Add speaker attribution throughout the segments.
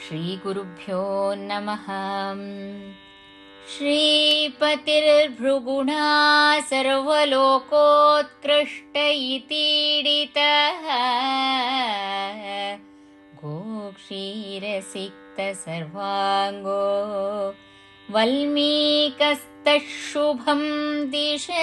Speaker 1: श्रीगुरुभ्यो नमः श्रीपतिर्भृगुणा सर्वलोकोत्कृष्ट इतीडितः गोक्षीरसिक्त सर्वाङ्गो वल्मीकस्तः शुभं दिशे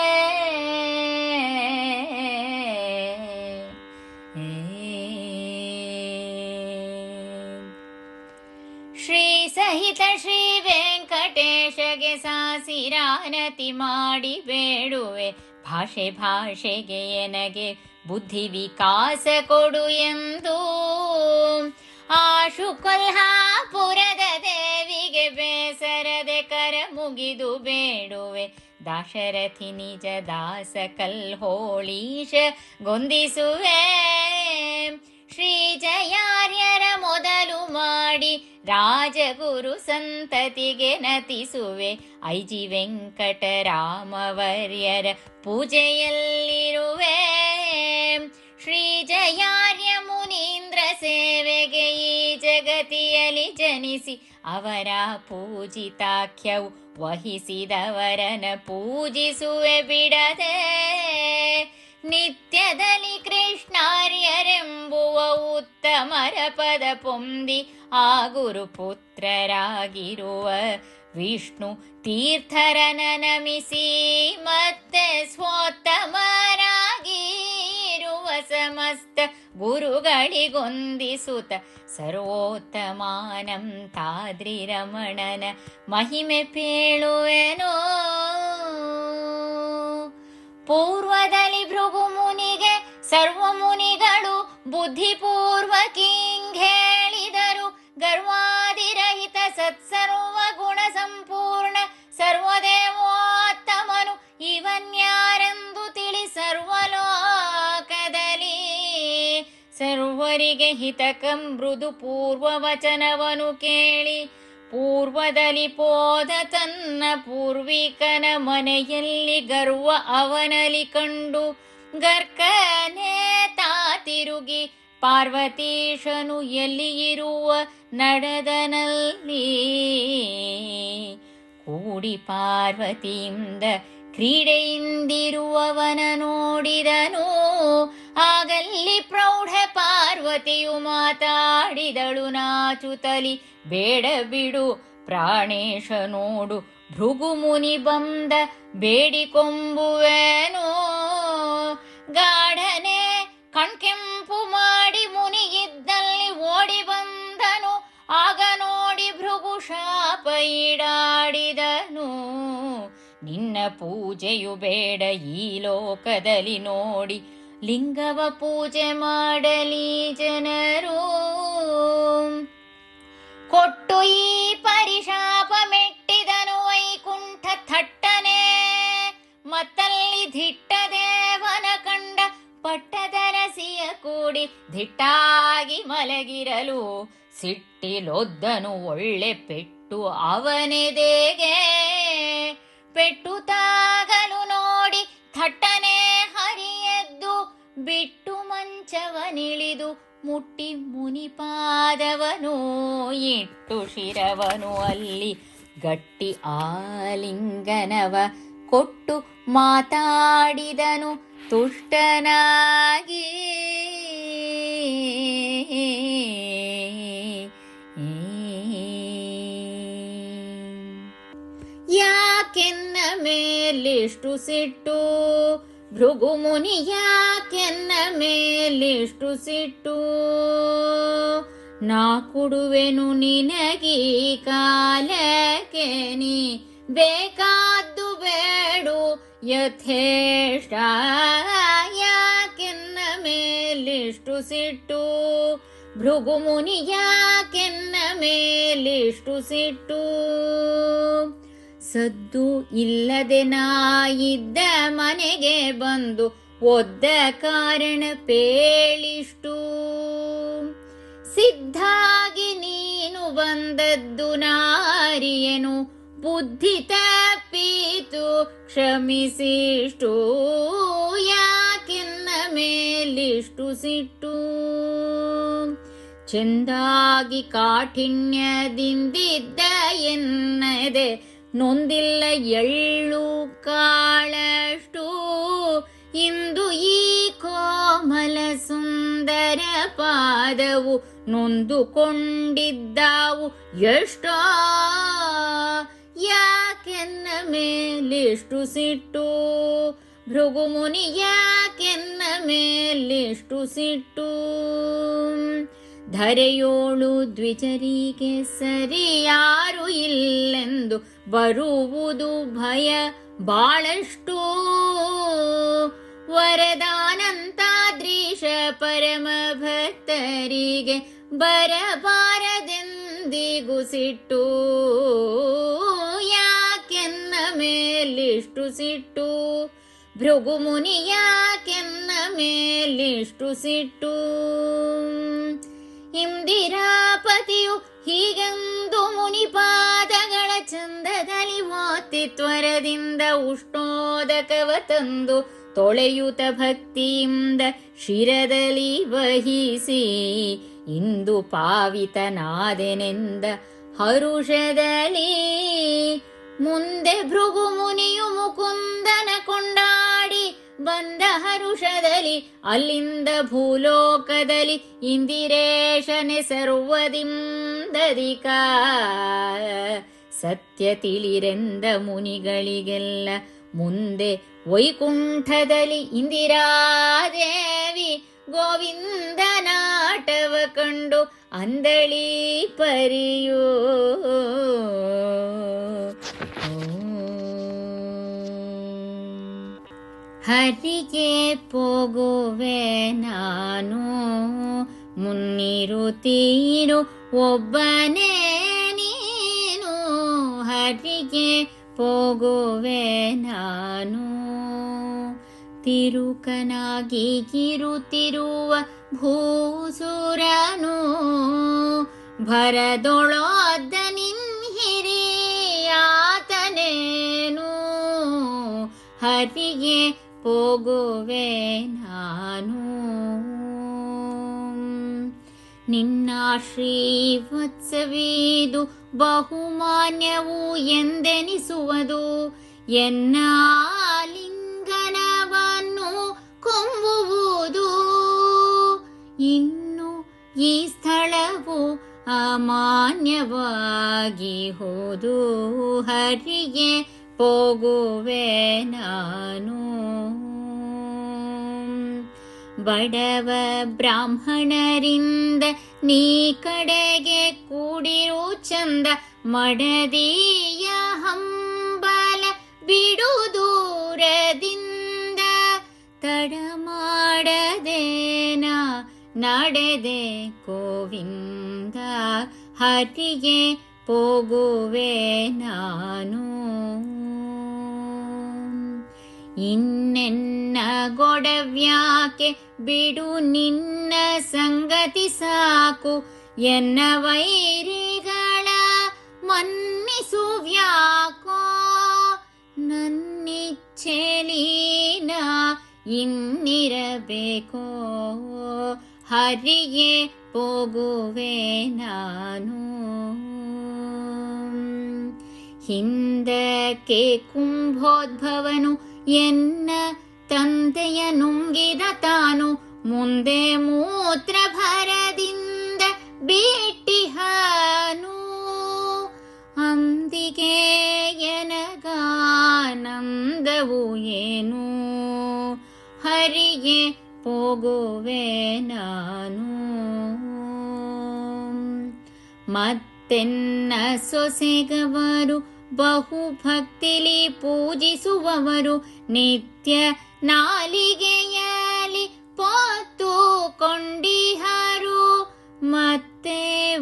Speaker 1: ಶ್ರೀಸಹಿತ ಶ್ರೀ ವೆಂಕಟೇಶಗೆ ಸಾಸಿರಾನತಿ ಮಾಡಿ ಬೇಡುವೆ ಭಾಷೆ ಭಾಷೆಗೆ ಎನಗೆ ಬುದ್ಧಿ ವಿಕಾಸ ಕೊಡು ಎಂದು ಆಶು ಕೊಲ್ಹಾಪುರದ ದೇವಿಗೆ ಬೇಸರದೆ ಕರ ಮುಗಿದು ಬೇಡುವೆ ದಾಶರಥಿ ನಿಜ ದಾಸ ಕಲ್ಹೋಳೀಶ ಗೊಂದಿಸುವೆ ಶ್ರೀ ಜಯಾರ್ಯರ ಮೊದಲು ಮಾಡಿ ರಾಜಗುರು ಸಂತತಿಗೆ ನತಿಸುವೆ ಐಜಿ ವೆಂಕಟರಾಮವರ್ಯರ ಪೂಜೆಯಲ್ಲಿರುವೆ ಶ್ರೀ ಜಯಾರ್ಯ ಮುನೀಂದ್ರ ಸೇವೆಗೆ ಈ ಜಗತಿಯಲ್ಲಿ ಜನಿಸಿ ಅವರ ಪೂಜಿತಾಖ್ಯವು ವಹಿಸಿದವರನ ಪೂಜಿಸುವೆ ಬಿಡದೆ ನಿತ್ಯದಲ್ಲಿ ಕೃಷ್ಣಾರ್ಯರೆಂಬುವ ಉತ್ತಮರ ಪದ ಪೊಂದಿ ಆ ಗುರುಪುತ್ರರಾಗಿರುವ ವಿಷ್ಣು ತೀರ್ಥರನ ನಮಿಸಿ ಮತ್ತೆ ಸ್ವೋತ್ತಮರಾಗಿರುವ ಸಮಸ್ತ ಗುರುಗಳಿಗೊಂದಿಸುತ್ತ ಸರ್ವೋತ್ತಮಾನಂ ತಾದ್ರಿ ರಮಣನ ಮಹಿಮೆ ಪೇಳುವೆನೋ ಪೂರ್ವದಲ್ಲಿ ಭೃಗು ಮುನಿಗೆ ಸರ್ವ ಮುನಿಗಳು ಬುದ್ಧಿಪೂರ್ವಕಿಂಗ್ ಹೇಳಿದರು ಗರ್ವಾದಿರಹಿತ ಸತ್ಸರ್ವ ಗುಣ ಸಂಪೂರ್ಣ ಸರ್ವದೇವೋತ್ತಮನು ಇವನ್ಯಾರೆಂದು ತಿಳಿ ಸರ್ವಲೋಕದಲ್ಲಿ ಸರ್ವರಿಗೆ ಹಿತಕಂ ಮೃದು ಪೂರ್ವ ವಚನವನು ಕೇಳಿ ಪೂರ್ವದಲ್ಲಿ ಪೋದ ತನ್ನ ಪೂರ್ವಿಕನ ಮನೆಯಲ್ಲಿ ಗರ್ವ ಅವನಲ್ಲಿ ಕಂಡು ಗರ್ಕನೇ ತಾ ತಿರುಗಿ ಪಾರ್ವತೀಶನು ಎಲ್ಲಿ ಇರುವ ನಡೆದನಲ್ಲಿ ಕೂಡಿ ಪಾರ್ವತಿಯಿಂದ ಕ್ರೀಡೆಯಿಂದಿರುವವನ ನೋಡಿದನು ಆಗಲ್ಲಿ ಪ್ರೌಢ ಪಾರ್ವತಿಯು ಮಾತಾಡಿದಳು ನಾಚುತಲಿ ಬೇಡ ಬಿಡು ಪ್ರಾಣೇಶ ನೋಡು ಭೃಗು ಮುನಿ ಬಂದ ಬೇಡಿಕೊಂಬುವೆನು ಗಾಢನೆ ಕಣ್ಕೆಂಪು ಮಾಡಿ ಮುನಿಗಿದ್ದಲ್ಲಿ ಓಡಿ ಬಂದನು ಆಗ ನೋಡಿ ಭೃಗು ಶಾಪ ಈಡಾಡಿದನು ನಿನ್ನ ಪೂಜೆಯು ಬೇಡ ಈ ಲೋಕದಲ್ಲಿ ನೋಡಿ ಲಿಂಗವ ಪೂಜೆ ಮಾಡಲಿ ಜನರು ಕೊಟ್ಟು ಈ ಪರಿಶಾಪ ಮೆಟ್ಟಿದನು ವೈಕುಂಠ ಥಟ್ಟನೆ ಮತ್ತಲ್ಲಿ ಧಿಟ್ಟ ದೇವನ ಕಂಡ ಪಟ್ಟದರಸಿಯ ಕೂಡಿ ಧಿಟ್ಟಾಗಿ ಮಲಗಿರಲು ಸಿಟ್ಟಿಲೊದ್ದನು ಒಳ್ಳೆ ಪೆಟ್ಟು ಅವನೆದೆಗೆ ಪೆಟ್ಟು ತಾಗಲು ನೋಡಿ ಥಟ್ಟನೆ ಹರಿಯದ್ದು ಬಿಟ್ಟು ಮಂಚವನಿಳಿದು ಮುಟ್ಟಿ ಮುನಿಪಾದವನು ಇಟ್ಟು ಶಿರವನು ಅಲ್ಲಿ ಗಟ್ಟಿ ಆಲಿಂಗನವ ಕೊಟ್ಟು ಮಾತಾಡಿದನು ತುಷ್ಟನಾಗಿ ಯಾಕೆನ್ನ ಮೇಲಿಷ್ಟು ಸಿಟ್ಟು ಭೃಗು ಮುನಿ ಯಾಕೆನ್ನ ಮೇಲಿಷ್ಟು ಸಿಟ್ಟು ನಾ ಕೊಡುವೆನು ನಿನಗೀ ಕಾಲಕ್ಕೆ ನೀ ಬೇಕಾದ್ದು ಬೇಡು ಯಥೇಷ್ಟ ಯಾಕೆನ್ನ ಮೇಲಿಷ್ಟು ಸಿಟ್ಟು ಭೃಗು ಮುನಿ ಯಾಕೆನ್ನ ಮೇಲಿಷ್ಟು ಸಿಟ್ಟು ಸದ್ದು ಇಲ್ಲದೆ ನಾ ಇದ್ದ ಮನೆಗೆ ಬಂದು ಒದ್ದ ಕಾರಣ ಪೇಳಿಷ್ಟು ಸಿದ್ಧಾಗಿ ನೀನು ಬಂದದ್ದು ನಾರಿಯನು ಬುದ್ಧಿ ತಪ್ಪೀತು ಕ್ಷಮಿಸಿಷ್ಟು ಯಾಕೆನ್ನ ಮೇಲಿಷ್ಟು ಸಿಟ್ಟು ಚೆಂದಾಗಿ ಕಾಠಿಣ್ಯದಿಂದಿದ್ದ ಎನ್ನದೆ ನೊಂದಿಲ್ಲ ಎಳ್ಳು ಕಾಳಷ್ಟು ಇಂದು ಈ ಕೋಮಲ ಸುಂದರ ಪಾದವು ನೊಂದುಕೊಂಡಿದ್ದಾವು ಎಷ್ಟೋ ಯಾಕೆನ್ನ ಮೇಲಿಷ್ಟು ಸಿಟ್ಟು ಭೃಗುಮುನಿ ಯಾಕೆನ್ನ ಮೇಲಿಷ್ಟು ಸಿಟ್ಟು ಧರೆಯೋಳು ದ್ವಿಜರಿಗೆ ಸರಿ ಯಾರು ಇಲ್ಲೆಂದು ಬರುವುದು ಭಯ ಬಾಳಷ್ಟು ವರದಾನಂತಾದ್ರೀಶ ಪರಮ ಭಕ್ತರಿಗೆ ಬರಬಾರದೆಂದಿಗೂ ಸಿಟ್ಟು ಯಾಕೆನ್ನ ಮೇಲಿಷ್ಟು ಸಿಟ್ಟು ಭೃಗುಮುನಿ ಯಾಕೆನ್ನ ಮೇಲಿಷ್ಟು ಸಿಟ್ಟು ಇಂದಿರಾಪತಿಯು ಹೀಗೆಂದು ಮುನಿಪಾದಗಳ ಚಂದದಲ್ಲಿ ವಾತಿ ತ್ವರದಿಂದ ಉಷ್ಣೋದಕವ ತಂದು ತೊಳೆಯುತ ಭಕ್ತಿಯಿಂದ ಶಿರದಲ್ಲಿ ವಹಿಸಿ ಇಂದು ಪಾವಿತನಾದೆನೆಂದ ಹರುಷದಲ್ಲಿ ಮುಂದೆ ಭೃಗು ಮುನಿಯು ಮುಕುಂದನ ಕೊಂಡಾಡಿ ಬಂದ ಹರುಷದಲ್ಲಿ ಅಲ್ಲಿಂದ ಭೂಲೋಕದಲ್ಲಿ ಇಂದಿರೇಶನೆ ಸರ್ವದಿಂದದಿಕ ಸತ್ಯ ತಿಳಿರೆಂದ ಮುನಿಗಳಿಗೆಲ್ಲ ಮುಂದೆ ವೈಕುಂಠದಲ್ಲಿ ಇಂದಿರಾದೇವಿ ಗೋವಿಂದನಾಟವ ಕಂಡು ಅಂದಳಿ ಪರಿಯೋ ಹರಿಗೆ ಪೋಗುವೆ ನಾನು ಮುನ್ನಿರುತ್ತೀರು ಒಬ್ಬನೇ ನೀನು ಹರಿಗೆ ಪೋಗುವೆ ನಾನು ತಿರುಕನಾಗಿ ಕಿರುತ್ತಿರುವ ಭೂಸುರನು ಭರದೊಳೋದ್ದ ನಿನ್ಹಿರಿಯಾತನೇನು ಹರಿಗೆ ಹೋಗುವೆ ನಾನು ನಿನ್ನ ಶ್ರೀವತ್ಸವೀದು ಬಹುಮಾನ್ಯವು ಎಂದೆನಿಸುವುದು ಎನ್ನ ಲಿಂಗನವನ್ನು ಕೊಂಬುವುದು ಇನ್ನು ಈ ಸ್ಥಳವು ಅಮಾನ್ಯವಾಗಿ ಹೋದು ಹರಿಗೆ ಹೋಗುವೆ ನಾನು ಬಡವ ಬ್ರಾಹ್ಮಣರಿಂದ ನೀ ಕಡೆಗೆ ಕೂಡಿರು ಚಂದ ಮಡದಿಯ ಹಂಬಲ ಬಿಡು ದೂರದಿಂದ ತಡ ಮಾಡದೇನ ನಡೆದೆ ಗೋವಿಂದ ಹರಿಗೆ ಹೋಗುವೆ ನಾನು ಇನ್ನೆನ್ನ ಗೊಡವ್ಯಾಕೆ ಬಿಡು ನಿನ್ನ ಸಂಗತಿ ಸಾಕು ಎನ್ನ ವೈರಿಗಳ ಮನ್ನಿಸುವ್ಯಾಕೋ ನನ್ನಿಚ್ಛೆಲೀನ ಇನ್ನಿರಬೇಕೋ ಹರಿಗೆ ಹೋಗುವೆ ನಾನು ಹಿಂದಕ್ಕೆ ಕುಂಭೋದ್ಭವನು ಎನ್ನ ತಂದೆಯ ನುಂಗಿದ ತಾನು ಮುಂದೆ ಮೂತ್ರ ಭರದಿಂದ ಬಿಟ್ಟಿಹಾನು ಅಂದಿಗೆ ಎನಗಾನಂದವು ಏನು ಹರಿಗೆ ಹೋಗುವೆ ನಾನು ಮತ್ತೆನ್ನ ಸೊಸೆಗವರು ಬಹು ಭಕ್ತಿಲಿ ಪೂಜಿಸುವವರು ನಿತ್ಯ ನಾಲಿಗೆಯಲಿ ಪೊತ್ತು ಕೊಂಡಿಹರು ಮತ್ತೆ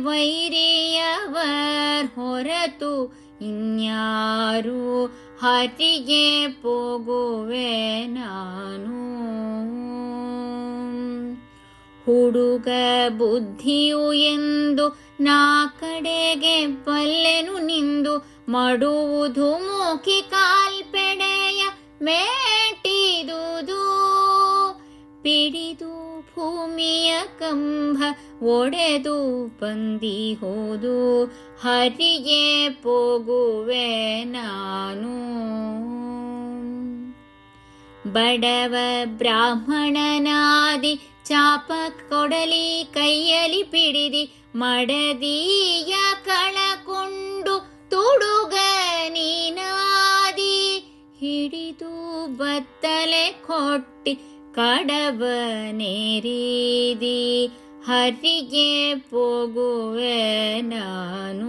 Speaker 1: ವೈರಿಯವರ್ ಹೊರತು ಇನ್ಯಾರು ಹರಿಗೆ ಹೋಗುವೆ ನಾನು ಹುಡುಗ ಬುದ್ಧಿಯು ಎಂದು ನಾ ಕಡೆಗೆ ಬಲ್ಲೆನು ನಿಂದು ಮಡುವುದು ಮುಖಿ ಕಾಲ್ಪೆಡೆಯ ಮೇಟಿದುದು ಪಿಡಿದು ಭೂಮಿಯ ಕಂಬ ಒಡೆದು ಬಂದಿಹುದು ಹರಿಗೆ ಪೋಗುವೆ ನಾನು ಬಡವ ಬ್ರಾಹ್ಮಣನಾದಿ ಚಾಪ ಕೊಡಲಿ ಕೈಯಲ್ಲಿ ಪಿಡಿದಿ ಮಡದಿಯ ಕಳಕೊಂಡು ತುಡುಗ ನೀನಾದಿ ಹಿಡಿದು ಬತ್ತಲೆ ಕೊಟ್ಟಿ ಕಡಬ ನೇರಿದಿ ಹರಿಗೆ ಪೋಗುವೆ ನಾನು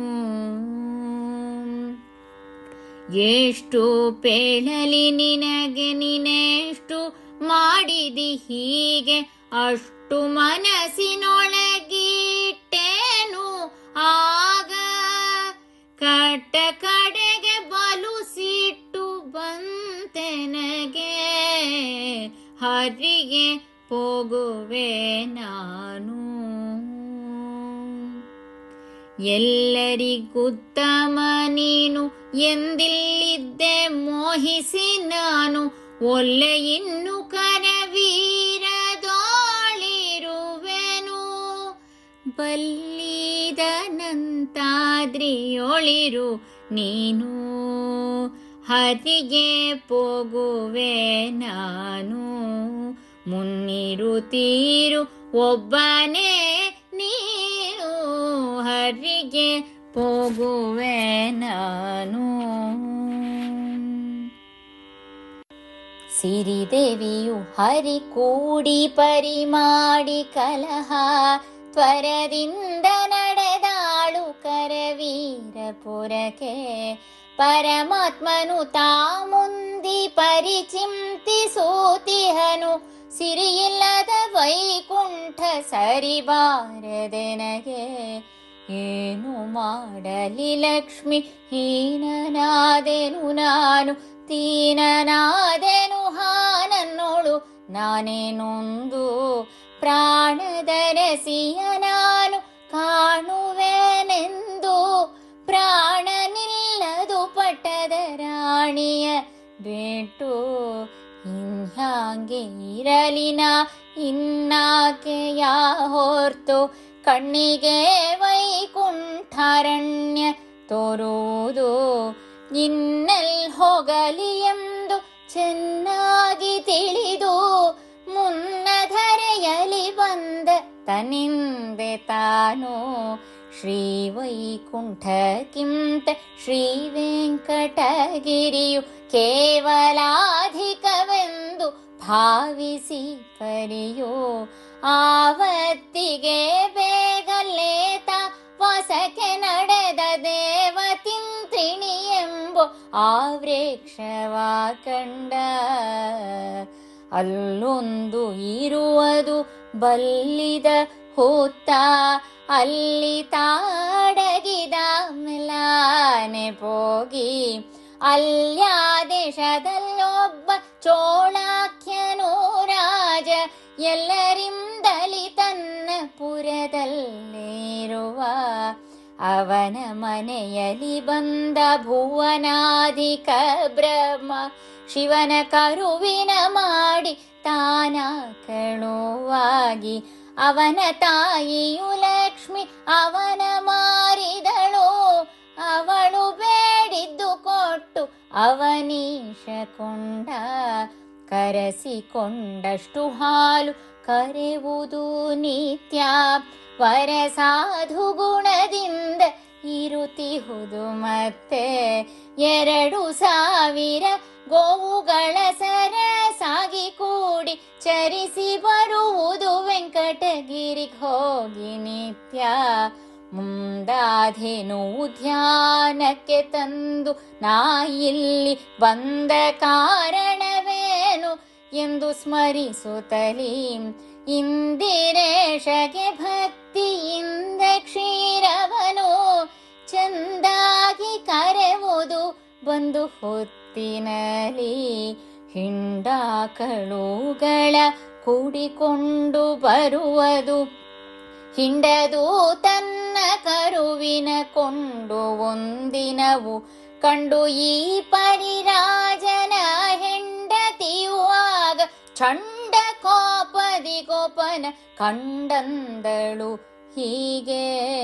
Speaker 1: ಎಷ್ಟು ಪೇಳಲಿ ನಿನಗೆ ನಿನೆಷ್ಟು ಮಾಡಿದಿ ಹೀಗೆ ಅಷ್ಟು ಮನಸ್ಸಿನೊಳಗಿಟ್ಟೇನು ಆಗ ಕಟ್ಟ ಕಡೆಗೆ ಬಲು ಸಿಟ್ಟು ಬಂತೆನಗೆ ಹರಿಗೆ ಹೋಗುವೆ ನಾನು ಎಲ್ಲರಿಗುತ್ತಮ ನೀನು ಎಂದಿಲ್ಲಿದ್ದೆ ಮೋಹಿಸಿ ನಾನು ಒಲ್ಲೆ ಇನ್ನು ಕರವೀರದೋಳಿರುವೆನು ಬಲ್ಲಿದನಂತಾದ್ರಿಯೊಳಿರು ನೀನು ಹರಿಗೆ ಹೋಗುವೆ ನಾನು ಮುನ್ನಿರುತ್ತೀರು ಒಬ್ಬನೇ ನೀನು ಹರಿಗೆ ಹೋಗುವೆ ನಾನು ಸಿರಿದೇವಿಯು ಹರಿ ಕೂಡಿ ಪರಿಮಾಡಿ ಕಲಹ ತ್ವರದಿಂದ ನಡೆದಾಳು ಕರವೀರಪುರಕ್ಕೆ ಪರಮಾತ್ಮನು ತಾ ಮುಂದಿ ಪರಿಚಿಂತಿಸೂತಿಹನು ಸಿರಿಯಿಲ್ಲದ ವೈಕುಂಠ ಸರಿಬಾರದೆನಗೆ ಏನು ಮಾಡಲಿ ಲಕ್ಷ್ಮಿ ಹೀನನಾದೆನು ನಾನು ತೀನನಾದೆನು ಹಾನನ್ನೋಳು ನಾನೇನೊಂದು ಪ್ರಾಣದರಸಿಯ ನಾನು ಕಾಣುವೆನೆಂದು ಪ್ರಾಣ ನಿಲ್ಲದು ಪಟ್ಟದ ರಾಣಿಯ ಬಿಟ್ಟು ಇನ್ಯಾಂಗೆ ಇರಲಿನ ಇನ್ನಾಕೆಯ ಹೊರ್ತು ಕಣ್ಣಿಗೆ ವೈಕುಂಠಾರಣ್ಯ ತೋರುವುದು ಇನ್ನೆಲ್ ಹೋಗಲಿ ಎಂದು ಚೆನ್ನಾಗಿ ತಿಳಿದು ಮುನ್ನಧರೆಯಲಿ ಬಂದ ತನಿಂದೆ ತಾನು ಶ್ರೀ ವೈಕುಂಠಕ್ಕಿಂತ ಶ್ರೀ ವೆಂಕಟಗಿರಿಯು ಕೇವಲಾಧಿಕವೆಂದು ಭಾವಿಸಿ ಪರಿಯೋ ಆವತ್ತಿಗೆ ಬೇಗಲೇತ ವಾಸಕ್ಕೆ ನಡೆದ ದೇವತಿಂತ್ರಿಣಿ ಎಂಬ ಆವ್ರೇಕ್ಷವ ಕಂಡ ಅಲ್ಲೊಂದು ಇರುವುದು ಬಲ್ಲಿದ ಹೊತ್ತ ಅಲ್ಲಿ ತಾಡಗಿದ ಮೆಲಾನೆ ಪೋಗಿ ಅಲ್ಯ ದೇಶದಲ್ಲೊಬ್ಬ ಚೋಳಾಖ್ಯನೋ ರಾಜ ಎಲ್ಲರಿಂದಲಿ ತನ್ನ ಪುರದಲ್ಲಿರುವ ಅವನ ಮನೆಯಲ್ಲಿ ಬಂದ ಭುವನಾಧಿಕ ಬ್ರಹ್ಮ ಶಿವನ ಕರುವಿನ ಮಾಡಿ ತಾನ ಕಣುವಾಗಿ ಅವನ ತಾಯಿಯು ಲಕ್ಷ್ಮಿ ಅವನ ಮಾರಿದಳು ಅವಳು ಬೇಡಿದ್ದು ಕೊಟ್ಟು ಅವನೀಶ ಕೊಂಡ ಕರೆಸಿಕೊಂಡಷ್ಟು ಹಾಲು ಕರೆವುದು ನಿತ್ಯ ವರ ಸಾಧು ಗುಣದಿಂದ ಇರುತಿಹುದು ಮತ್ತೆ ಎರಡು ಸಾವಿರ ಗೋವುಗಳ ಸರ ಸಾಗಿ ಕೂಡಿ ಚರಿಸಿ ಬರುವುದು ವೆಂಕಟಗಿರಿಗೆ ಹೋಗಿ ನಿತ್ಯ ಮುಂದಾಧೇನು ಧ್ಯಾನಕ್ಕೆ ತಂದು ನಾ ಇಲ್ಲಿ ಬಂದ ಕಾರಣವೇನು ಎಂದು ಸ್ಮರಿಸುತ್ತಲೀ ಇಂದಿರೇಶಗೆ ಭಕ್ತಿಯಿಂದ ಕ್ಷೀರವನು ಚಂದಾಗಿ ಕರೆವುದು ಬಂದು ಹೊತ್ತಿನಲಿ ಹಿಂಡಾಕಳುಗಳ ಕೂಡಿಕೊಂಡು ಬರುವುದು ಹಿಂಡದು ತನ್ನ ಕರುವಿನ ಕೊಂಡು ಒಂದಿನವು ಕಂಡು ಈ ಪರಿರಾಜನ ಹೆಂಡತಿಯು ಆಗ ಚಂಡ ಕೋಪದಿ ಗೋಪನ ಕಂಡಂದಳು ಹೀಗೆ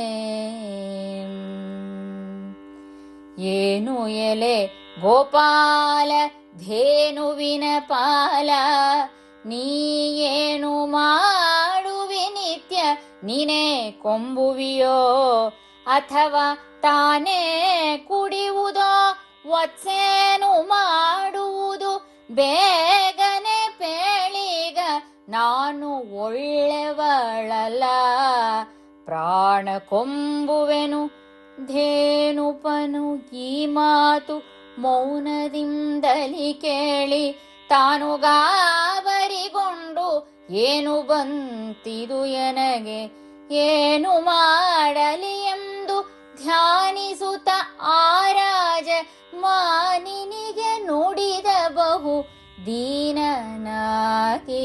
Speaker 1: ಏನು ಎಲೆ ಗೋಪಾಲ ಧೇನುವಿನ ಪಾಲ ನೀ ಏನು ಮಾಡುವಿ ನಿತ್ಯ ನೀನೇ ಕೊಂಬುವಿಯೋ ಅಥವಾ ತಾನೇ ಕುಡಿಯುವುದೋ ಒತ್ಸೇನು ಮಾಡುವುದು ಬೇಗನೆ ಪೇಳಿಗ ನಾನು ಒಳ್ಳೆವಳಲ್ಲ ಪ್ರಾಣ ಕೊಂಬುವೆನು ಧೇನುಪನು ಈ ಮಾತು ಮೌನದಿಂದಲಿ ಕೇಳಿ ತಾನು ಗಾಬರಿಗೊಂಡು ಏನು ಬಂತಿದು ಎನಗೆ ಏನು ಮಾಡಲಿ ಎಂದು ಧ್ಯಾನಿಸುತ್ತ ಆರಾಜ ಮಾನಿನಿಗೆ ನುಡಿದ ಬಹು ದೀನನಾಗಿ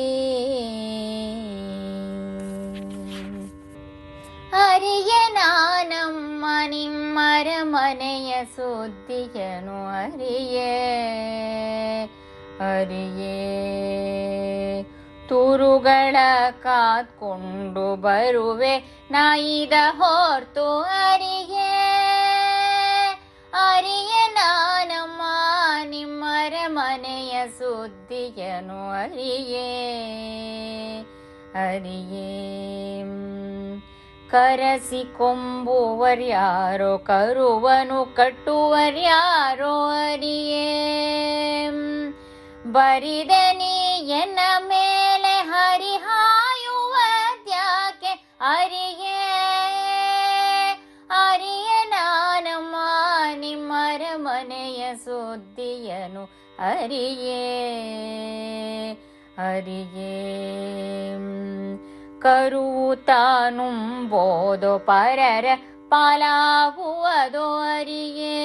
Speaker 1: ಅರಿಯ ನಾನಮ್ಮ ನಿಮ್ಮರ ಮನೆಯ ಸುದ್ದಿಯನು ಅರಿಯೇ ಅರಿಯೇ ತುರುಗಳ ಕಾತ್ಕೊಂಡು ಬರುವೆ ನಾಯಿದ ಹೊರ್ತು ಅರಿಯೇ ಅರಿಯ ನಾನಮ್ಮ ನಿಮ್ಮರ ಮನೆಯ ಸುದ್ದಿಯನು ಅರಿಯೇ ಅರಿಯೇ ಕರಸಿಕೊಂಬುವರ್ಯಾರೋ ಕರುವನು ಕಟ್ಟುವರ್ಯಾರೋ ಅರಿಯೇ ಬರಿದನಿ ಎನ್ನ ಮೇಲೆ ಹರಿಹಾಯುವದ್ಯಾಕೆ ಅರಿಯೇ ಅರಿಯ ನಾನಮ್ಮ ನಿಮ್ಮರ ಮನೆಯ ಸುದ್ದಿಯನು ಅರಿಯೇ ಅರಿಯೇ ಕರುವು ತಾನುಂಬೋದು ಪರರ ಪಾಲಾಗುವುದೋ ಅರಿಯೇ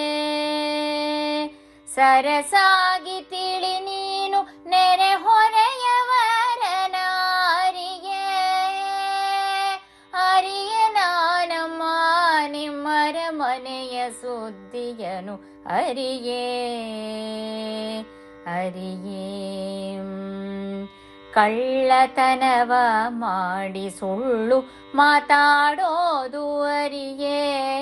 Speaker 1: ಸರಸಾಗಿ ತಿಳಿ ನೀನು ನೆರೆ ಹೊರೆಯವರನಾರಿಯೇ ಅರಿಯ ನಾನಮ್ಮ ನಿಮ್ಮರ ಮನೆಯ ಸುದ್ದಿಯನು ಅರಿಯೇ ಅರಿಯೇ ಕಳ್ಳತನವ ಮಾಡಿ ಸುಳ್ಳು ಮಾತಾಡೋದು ಅರಿಯೇ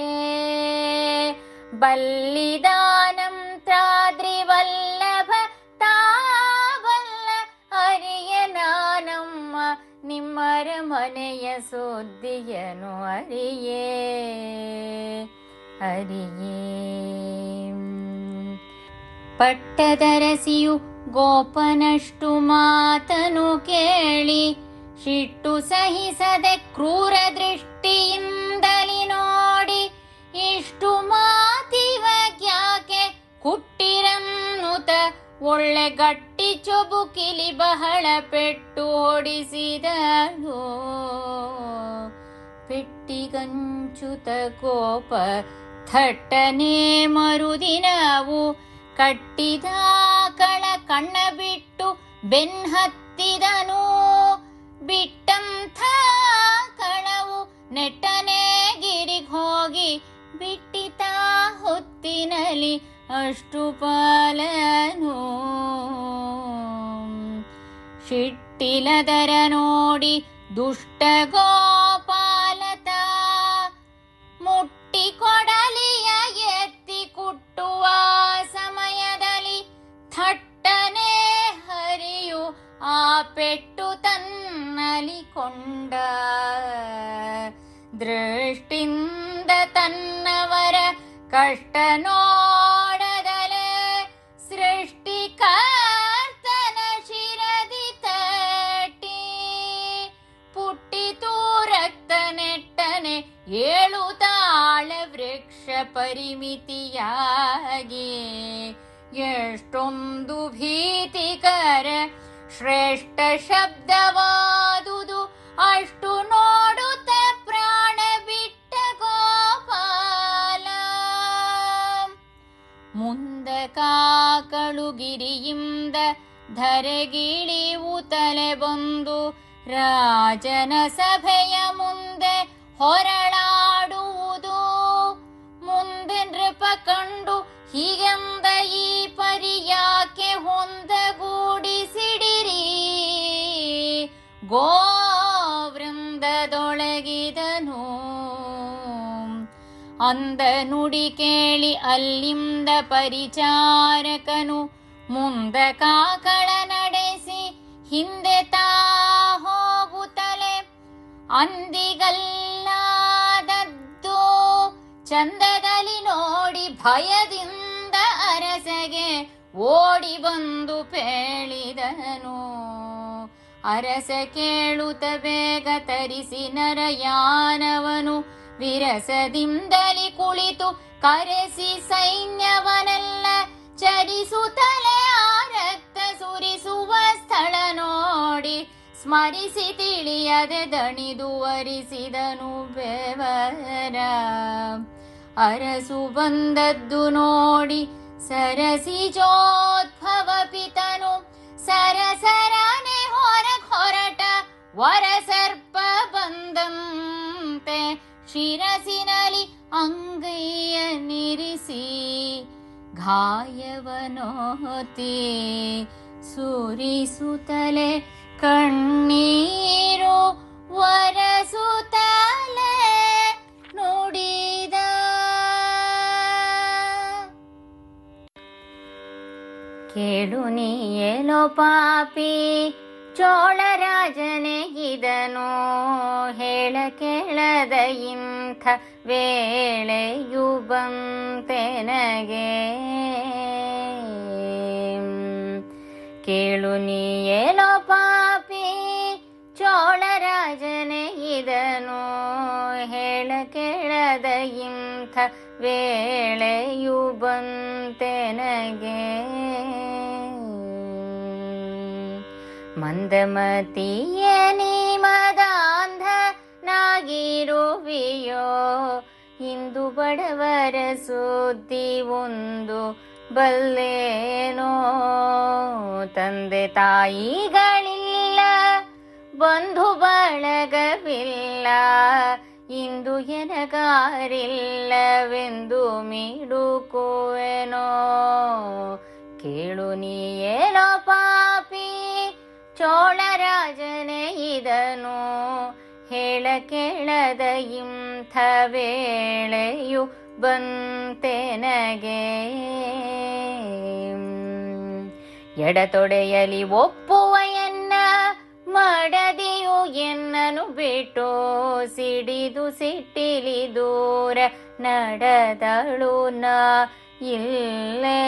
Speaker 1: ಬಲ್ಲಿದಾನಂತ್ರಾದ್ರಿ ವಲ್ಲಭ ತಾವಲ್ಲ ಅರಿಯ ನಾನಮ್ಮ ನಿಮ್ಮರ ಮನೆಯ ಸುದ್ದಿಯನು ಅರಿಯೇ ಅರಿಯೇ ಪಟ್ಟದರಸಿಯು ಗೋಪನಷ್ಟು ಮಾತನು ಕೇಳಿ ಶಿಟ್ಟು ಸಹಿಸದೆ ಕ್ರೂರ ದೃಷ್ಟಿಯಿಂದಲಿ ನೋಡಿ ಇಷ್ಟು ಮಾತಿವಗ್ಯಾಕೆ ಕುಟ್ಟಿರನ್ನುತ ಒಳ್ಳೆ ಗಟ್ಟಿ ಚೊಬುಕಿಲಿ ಬಹಳ ಪೆಟ್ಟು ಹೊಡಿಸಿದಳು ಪೆಟ್ಟಿಗಂಚುತ ಕೋಪ ಥಟ್ಟನೆ ಮರುದಿನವು ಕಟ್ಟಿದ ಕಳ ಕಣ್ಣ ಬಿಟ್ಟು ಬೆನ್ ಹತ್ತಿದನು ಬಿಟ್ಟಂಥ ಕಳವು ನೆಟ್ಟನೆ ಗಿರಿಗ್ ಹೋಗಿ ಬಿಟ್ಟಿತ ಹೊತ್ತಿನಲಿ ಅಷ್ಟು ಪಾಲನು ಶಿಟ್ಟಿಲದರ ನೋಡಿ ದುಷ್ಟ ಗೋಪಾಲತ ಮುಟ್ಟಿ ಕೊಡಲಿಯ ಎತ್ತಿ ಕುಟ್ಟುವ ಸಮಯದಲ್ಲಿ ಥಟ್ಟನೆ ಹರಿಯು ಆ ಪೆಟ್ಟು ತನ್ನಲಿ ಕೊಂಡ ದೃಷ್ಟಿಂದ ತನ್ನವರ ಕಷ್ಟ ನೋಡದಲೆ ಸೃಷ್ಟಿಕರ್ತನ ಶಿರದಿ ತಟ್ಟಿ ಪುಟ್ಟಿತು ರಕ್ತ ನೆಟ್ಟನೆ ಏಳು ತಾಳ ವೃಕ್ಷ ಪರಿಮಿತಿಯಾಗಿ ಎಷ್ಟೊಂದು ಭೀತಿಕರ ಶ್ರೇಷ್ಠ ಶಬ್ದವಾದುದು ಅಷ್ಟು ನೋಡುತ್ತ ಪ್ರಾಣ ಬಿಟ್ಟ ಗೋಪಾಲ ಮುಂದ ಕಾಕಳು ಗಿರಿಯಿಂದ ಧರೆಗಿಳಿವು ತಲೆ ಬಂದು ರಾಜನ ಸಭೆಯ ಮುಂದೆ ಹೊರಳಾಡುವುದು ಮುಂದೆ ನೃಪ ಕಂಡು ಹೀಗೆಂದ ಈ ಪರಿಯಾಕೆ ಹೊಂದಗೂಡಿಸಿಡಿರಿ ಅಂದ ನುಡಿ ಕೇಳಿ ಅಲ್ಲಿಂದ ಪರಿಚಾರಕನು ಮುಂದ ಕಾಕಳ ನಡೆಸಿ ಹಿಂದೆ ತಾ ಹೋಗುತ್ತಲೆ ಅಂದಿಗಲ್ಲಾದದ್ದು ಚಂದದಲ್ಲಿ ನೋಡಿ ಭಯದಿಂದ ಅರಸಗೆ ಓಡಿ ಬಂದು ಪೇಳಿದನು ಅರಸ ಕೇಳುತ್ತ ಬೇಗ ತರಿಸಿ ನರಯಾನವನು ವಿರಸದಿಂದಲಿ ಕುಳಿತು ಕರೆಸಿ ಸೈನ್ಯವನೆಲ್ಲ ಚರಿಸುತ್ತಲೇ ಆ ರಕ್ತ ಸುರಿಸುವ ಸ್ಥಳ ನೋಡಿ ಸ್ಮರಿಸಿ ತಿಳಿಯದೆ ದಣಿದು ವರಿಸಿದನು ಬೆವರ ಅರಸು ಬಂದದ್ದು ನೋಡಿ ಸರಸಿ ಜೋದ್ಭವ ಪಿತನು ಸರಸರನೆ ಹೊರಗ್ ಹೊರಟ ವರ ಸರ್ಪ ಬಂದಂತೆ ಶಿರಸಿನಲಿ ಅಂಗೈಯ ನಿರಿಸಿ ಗಾಯವನೋತಿ ಸುರಿಸುತ್ತಲೆ ಕಣ್ಣೀರು ವರಸುತ್ತಲೆ ನುಡಿದ ಕೇಳು ನೀಯೇಲೋ ಪಾಪಿ ಚೋಳರಾಜನೇ ಇದನು ಹೇಳ ಕೇಳದ ಇಂಥ ವೇಳೆಯು ಬಂತೆನಗೆ ಕೇಳು ನೀಯೇಲೋ ಪಾಪಿ ಚೋಳರಾಜನೇ ಇದನು ಹೇಳ ಕೇಳದ ಇಂಥ ವೇಳೆಯು ಬಂತೆನಗೆ ಮಂದಮತಿಯ ಮದಾಂಧ ನಾಗಿರುವಿಯೋ ಇಂದು ಬಡವರ ಸುದ್ದಿ ಒಂದು ಬಲ್ಲೇನೋ ತಂದೆ ತಾಯಿಗಳಿಲ್ಲ ಬಂಧು ಬಳಗವಿಲ್ಲ ಇಂದು ಎನಗಾರಿಲ್ಲವೆಂದು ಮಿಡುಕುವೆನೋ ಕೇಳು ನೀಯೇನೋ ಪಾಪಿ ಚೋಳರಾಜನೇ ಇದನು ಹೇಳ ಕೇಳದ ಇಂಥ ವೇಳೆಯು ಬಂತೆನಗೆ ಎಡತೊಡೆಯಲಿ ಒಪ್ಪುವ ಎನ್ನ ಮಡದಿಯು ಎನ್ನನು ಬಿಟ್ಟು ಸಿಡಿದು ಸಿಟ್ಟಿಲಿ ದೂರ ನಡೆದಳು ನ ಇಲ್ಲೇ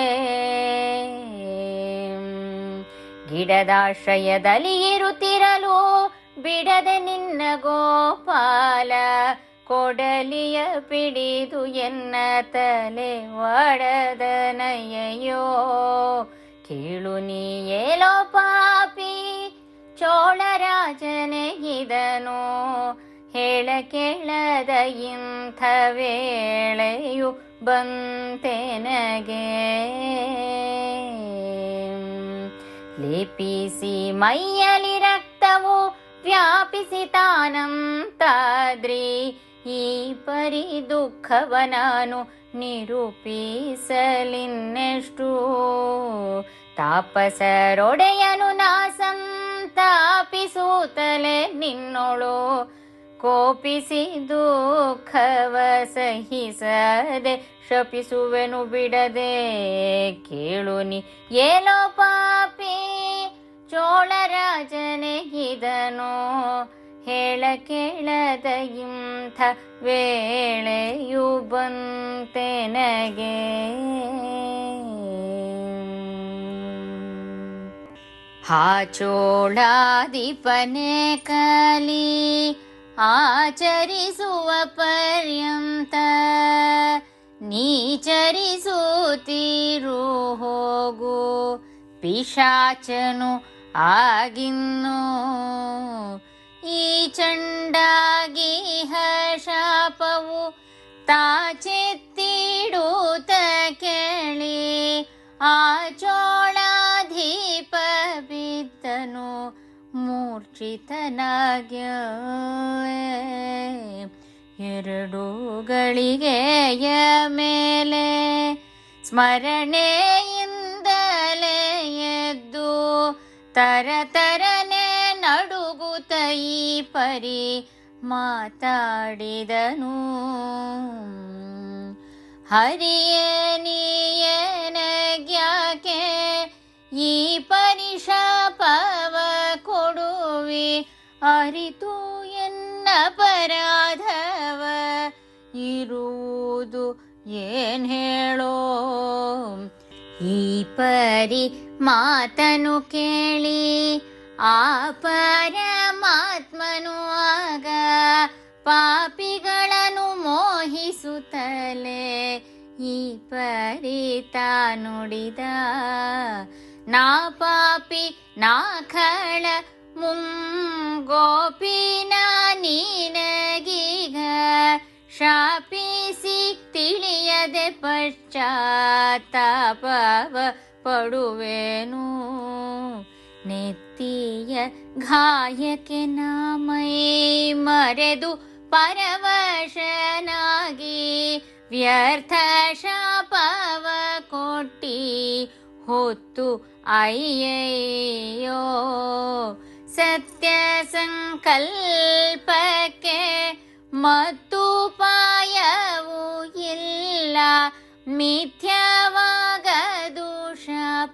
Speaker 1: ಗಿಡದಾಶ್ರಯದಲ್ಲಿ ಇರುತ್ತಿರಲು ಬಿಡದೆ ನಿನ್ನ ಗೋಪಾಲ ಕೊಡಲಿಯ ಪಿಡಿದು ಎನ್ನ ತಲೆ ಒಡದನಯ್ಯೋ ಕೇಳು ನೀಯೇಲೋ ಪಾಪಿ ಚೋಳರಾಜನೇ ಇದನು ಹೇಳ ಕೇಳದ ಇಂಥ ವೇಳೆಯು ಬಂತೆನಗೆ ಲೇಪಿಸಿ ಮೈಯಲಿ ರಕ್ತವು ವ್ಯಾಪಿಸಿ ತಾನಂತಾದ್ರಿ ಈ ಪರಿ ದುಃಖವ ನಾನು ನಿರೂಪಿಸಲಿನ್ನೆಷ್ಟು ತಾಪಸರೊಡೆಯನು ನಾ ಸಂತಾಪಿಸುತ್ತಲೇ ನಿನ್ನೊಳು ಕೋಪಿಸಿ ದುಃಖವ ಸಹಿಸದೆ ಶಪಿಸುವೆನು ಬಿಡದೆ ಕೇಳು ನೀ ಏನೋ ಪಾಪಿ ಚೋಳರಾಜನೇ ಇದನು ಹೇಳ ಕೇಳದ ಇಂಥ ವೇಳೆಯು ಬಂತೆನಗೆ ಹಾಚೋಳಾದಿಪನೆ ಕಲಿ ಆಚರಿಸುವ ಪರ್ಯಂತ ನೀಚರಿಸುತ್ತೀರು ಹೋಗು ಪಿಶಾಚನು ಆಗಿನ್ನು ಈ ಚಂಡಾಗಿ ಶಾಪವು ತಾಚೆತ್ತಿಡುತ್ತ ಕೇಳಿ ಆ ಚೋಳಾಧೀಪ ಬಿದ್ದನು ಮೂರ್ಛಿತನಾಗ್ಯ ಎರಡು ಗಳಿಗೆಯ ಮೇಲೆ ಸ್ಮರಣೆಯಿಂದಲೇ ಎದ್ದು ತರತರನೆ ನಡುಗುತ್ತ ಈ ಪರಿ ಮಾತಾಡಿದನು ಹರಿಯೇ ನೀಯನಗ್ಯಾಕೆ ಈ ಪರಿಶಾಪವ ಕೊಡುವಿ ಅರಿತು ಎನ್ನ ಪರಾಧವ ಇರುವುದು ಏನ್ ಹೇಳೋ ಈ ಪರಿ ಮಾತನು ಕೇಳಿ ಆ ಪರಮಾತ್ಮನು ಆಗ ಪಾಪಿಗಳನ್ನು ಮೋಹಿಸುತ್ತಲೇ ಈ ಪರಿ ನುಡಿದ ನಾ ಪಾಪಿ ನಾ ಖಳ ಮುಂಗೋಪಿನ ನೀನಗೀಗ ಶಾಪಿಸಿ ತಿಳಿಯದೆ ಪಶ್ಚಾತ್ತಾಪವ ಪಡುವೆನು ನೆತ್ತಿಯ ಗಾಯಕ್ಕೆ ನಾಮೈ ಮರೆದು ಪರವಶನಾಗಿ ವ್ಯರ್ಥ ಶಾಪವ ಕೊಟ್ಟಿ ಹೊತ್ತು ಅಯ್ಯಯ್ಯೋ ಸತ್ಯ ಸಂಕಲ್ಪಕ್ಕೆ ಮತ್ತು ಪಾಯವು ಇಲ್ಲ ಮಿಥ್ಯವಾಗದು ಶಾಪ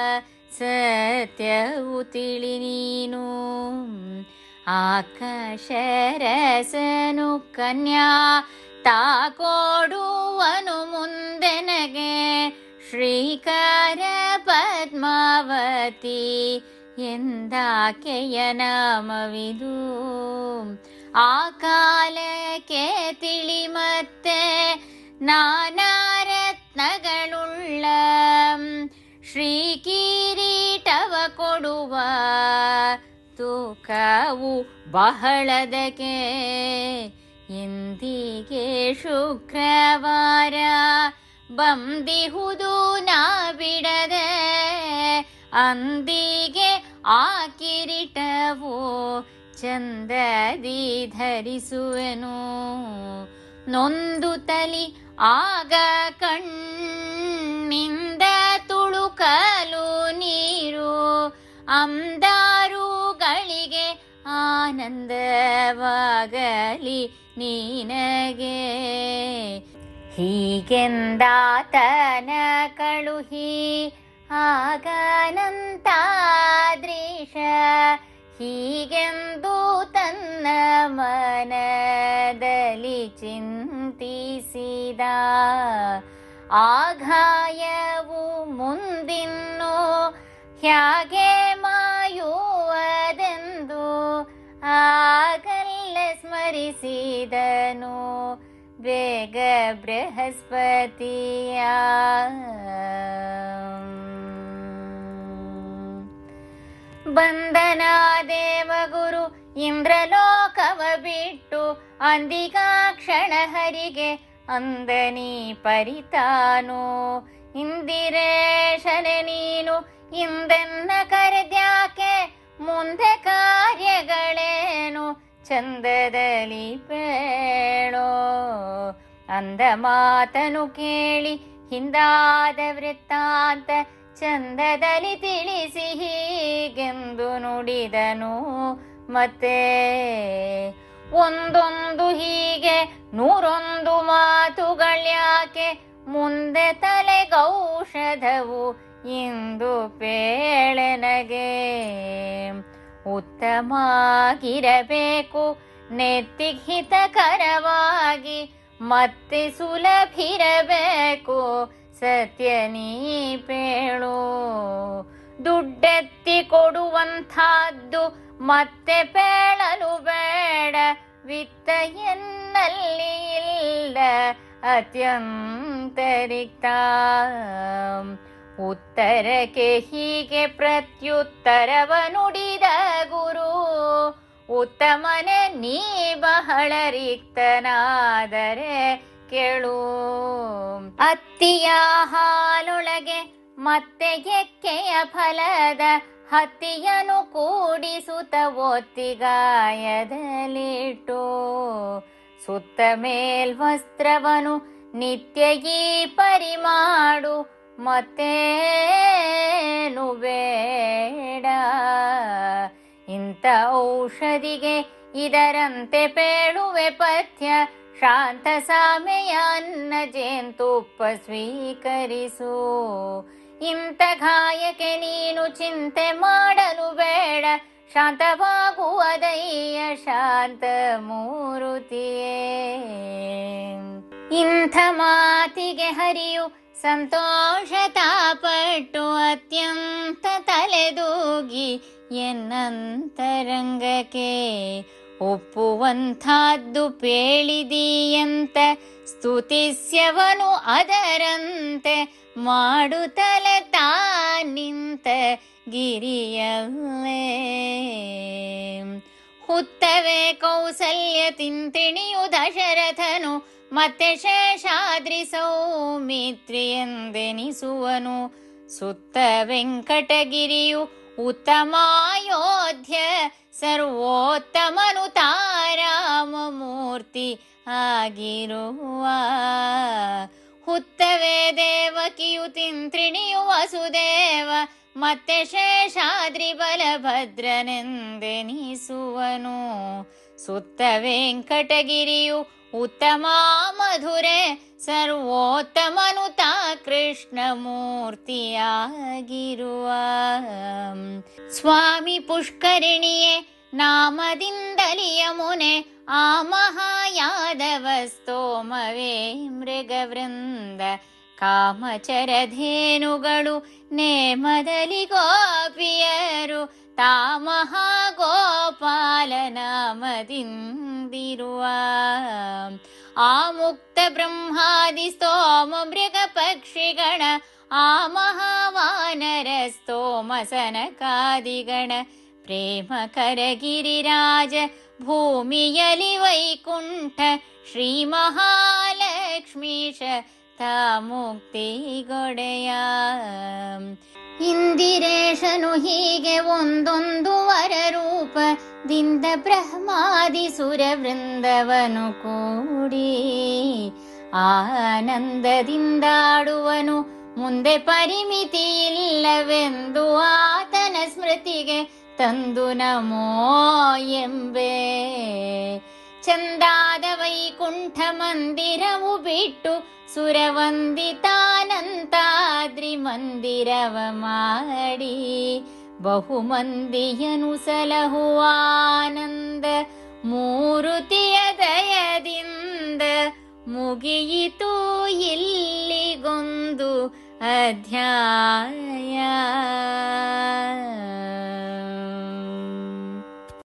Speaker 1: ಸತ್ಯವು ತಿಳಿ ನೀನು ಆಕಾಶರಸನು ಕನ್ಯಾ ತಾಕೋಡುವನು ಮುಂದೆನಗೆ ಶ್ರೀಕಾರ ಪದ್ಮಾವತಿ ಎಂದಾಕೆಯ ನಾಮವಿದು ಆ ಕಾಲಕ್ಕೆ ತಿಳಿ ಮತ್ತೆ ನಾನಾ ರತ್ನಗಳುಳ್ಳ ಶ್ರೀ ಕಿರೀಟವ ಕೊಡುವ ತೂಕವು ಬಹಳದಕ್ಕೆ ಎಂದಿಗೆ ಶುಕ್ರವಾರ ಬಂದಿಹುದು ನಾ ಬಿಡದೆ ಅಂದಿಗೆ ಆ ಕಿರೀಟವು ಚಂದದಿ ಧರಿಸುವೆನು ನೊಂದು ತಲಿ ಆಗ ಕಣ್ಣಿಂದ ತುಳುಕಲು ನೀರು ಅಂದಾರುಗಳಿಗೆ ಆನಂದವಾಗಲಿ ನೀನಗೆ ಹೀಗೆಂದಾತನ ಕಳುಹಿ ಆಗನಂತಾದ್ರೀಶ ಹೀಗೆಂದು ತನ್ನ ಮನದಲ್ಲಿ ಚಿಂತಿಸಿದ ಆಘಾಯವು ಮುಂದಿನ್ನು ಹ್ಯಾಗೆ ಮಾಯುವದೆಂದು ಆಗಲ್ಲ ಸ್ಮರಿಸಿದನು ಬೇಗ ಬೃಹಸ್ಪತಿಯ ಬಂದನ ದೇವಗುರು ಇಂದ್ರಲೋಕವ ಬಿಟ್ಟು ಅಂದಿಗಾಕ್ಷಣ ಹರಿಗೆ ಅಂದನಿ ಪರಿತಾನು ಇಂದಿರೇಶನೆ ನೀನು ಇಂದೆನ್ನ ಕರೆದ್ಯಾಕೆ ಮುಂದೆ ಕಾರ್ಯಗಳೇನು ಚಂದದಲ್ಲಿ ಪೇಳೋ ಅಂದ ಮಾತನು ಕೇಳಿ ಹಿಂದಾದ ವೃತ್ತಾಂತ ಚಂದದಲ್ಲಿ ತಿಳಿಸಿ ಹೀಗೆಂದು ನುಡಿದನು ಮತ್ತೆ ಒಂದೊಂದು ಹೀಗೆ ನೂರೊಂದು ಮಾತುಗಳ್ಯಾಕೆ ಮುಂದೆ ತಲೆಗೌಷಧವು ಇಂದು ಪೇಳೆನಗೆ ಉತ್ತಮಾಗಿರಬೇಕು ನೆತ್ತಿಹಿತಕರವಾಗಿ ಮತ್ತೆ ಸುಲಭಿರಬೇಕು ಸತ್ಯ ನೀ ಪೇಳು ದುಡ್ಡೆತ್ತಿ ಕೊಡುವಂಥದ್ದು ಮತ್ತೆ ಪೇಳಲು ಬೇಡ ವಿತ್ತ ಎನ್ನಲ್ಲಿ ಇಲ್ಲ ಅತ್ಯಂತರಿಕ್ತ ಉತ್ತರಕ್ಕೆ ಹೀಗೆ ಪ್ರತ್ಯುತ್ತರವ ನುಡಿದ ಗುರು ಉತ್ತಮನೆ ನೀ ಬಹಳ ರಿಕ್ತನಾದರೆ ಕೇಳು ಅತ್ತಿಯ ಹಾಲೊಳಗೆ ಮತ್ತೆ ಎಕ್ಕೆಯ ಫಲದ ಹತ್ತಿಯನು ಕೂಡಿಸುತ್ತ ಒತ್ತಿಗಾಯದಲ್ಲಿಟ್ಟು ಸುತ್ತ ಮೇಲ್ವಸ್ತ್ರವನು ನಿತ್ಯ ಈ ಪರಿಮಾಡು ಮತ್ತೇನು ಬೇಡ ಇಂಥ ಔಷಧಿಗೆ ಇದರಂತೆ ಪೇಳುವೆ ಪಥ್ಯ ಶಾಂತ ಸಾಮೆಯ ಅನ್ನ ಜೇಂತುಪ್ಪ ಸ್ವೀಕರಿಸು ಇಂಥ ಗಾಯಕ್ಕೆ ನೀನು ಚಿಂತೆ ಮಾಡಲು ಬೇಡ ಶಾಂತವಾಗುವುದಯ್ಯ ಶಾಂತ ಮೂರುತಿಯೇ ಇಂಥ ಮಾತಿಗೆ ಹರಿಯು ಸಂತೋಷ ತಾಪಟ್ಟು ಅತ್ಯಂತ ತಲೆದೂಗಿ ಎನ್ನಂತರಂಗಕ್ಕೆ ಒಪ್ಪುವಂಥದ್ದು ಪೇಳಿದೀಯಂತ ಸ್ತುತಿಸ್ಯವನು ಅದರಂತೆ ಮಾಡುತ್ತಲೆ ತಾನಿಂತ ಗಿರಿಯಲ್ಲೇ ಹುತ್ತವೆ ಕೌಸಲ್ಯ ತಿಂತಿಣಿಯು ದಶರಥನು ಮತ್ತೆ ಶೇಷಾದ್ರಿ ಸೌಮಿತ್ರಿಯೆಂದೆನಿಸುವನು ಸುತ್ತ ವೆಂಕಟಗಿರಿಯು ಉತ್ತಮಾಯೋಧ್ಯ ಸರ್ವೋತ್ತಮನು ತಾರಾಮ ಮೂರ್ತಿ ಆಗಿರುವ ಹುತ್ತವೆ ದೇವಕಿಯು ತಿಂತ್ರಿಣಿಯು ವಸುದೇವ ಮತ್ತೆ ಶೇಷಾದ್ರಿ ಬಲಭದ್ರನೆಂದೆನಿಸುವನು ಸುತ್ತ ವೆಂಕಟಗಿರಿಯು ಉತ್ತಮ ಮಧುರೆ ಸರ್ವೋತ್ತಮನು ತಾ ಕೃಷ್ಣ ಮೂರ್ತಿಯಾಗಿರುವ ಸ್ವಾಮಿ ಪುಷ್ಕರಿಣಿಯೇ ನಾಮದಿಂದಲಿ ಯಮುನೆ ಆ ಮಹಾಯಾದವ ಸ್ತೋಮವೇ ಮೃಗವೃಂದ ಕಾಮಚರಧೇನುಗಳು ನೇಮದಲ್ಲಿ ಗೋಪಿಯರು ತಾ ಮಹಾಗೋಪಾಲ ನಾಮದಿಂದಿರುವ ಆ ಮುಕ್ತ ಬ್ರಹ್ಮಾದಿ ಸ್ತೋಮ ಮೃಗ ಪಕ್ಷಿಗಣ ಆ ಮಹಾವಾನರ ಸ್ತೋಮ ಸನಕಾದಿಗಣ ಪ್ರೇಮ ಕರಗಿರಿರಾಜ ಭೂಮಿಯಲಿ ವೈಕುಂಠ ಶ್ರೀ ಮಹಾಲಕ್ಷ್ಮೀಶ ತಾ ಮುಕ್ತಿಗೊಡೆಯ ಇಂದಿರೇಶನು ಹೀಗೆ ಒಂದೊಂದು ವರ ರೂಪದಿಂದ ಬ್ರಹ್ಮಾದಿ ಸುರ ವೃಂದವನು ಕೂಡಿ ಆನಂದದಿಂದಾಡುವನು ಮುಂದೆ ಪರಿಮಿತಿ ಇಲ್ಲವೆಂದು ಆತನ ಸ್ಮೃತಿಗೆ ತಂದು ನಮೋ ಎಂಬೆ ಚಂದಾದ ವೈಕುಂಠ ಮಂದಿರವು ಬಿಟ್ಟು ಸುರವಂದಿತಾನಂತಾದ್ರಿ ಮಂದಿರವ ಮಾಡಿ ಬಹು ಮಂದಿಯನು ಸಲಹುವ ಆನಂದ ಮೂರುತಿಯ ದಯದಿಂದ ಮುಗಿಯಿತು ಇಲ್ಲಿಗೊಂದು ಅಧ್ಯಾಯ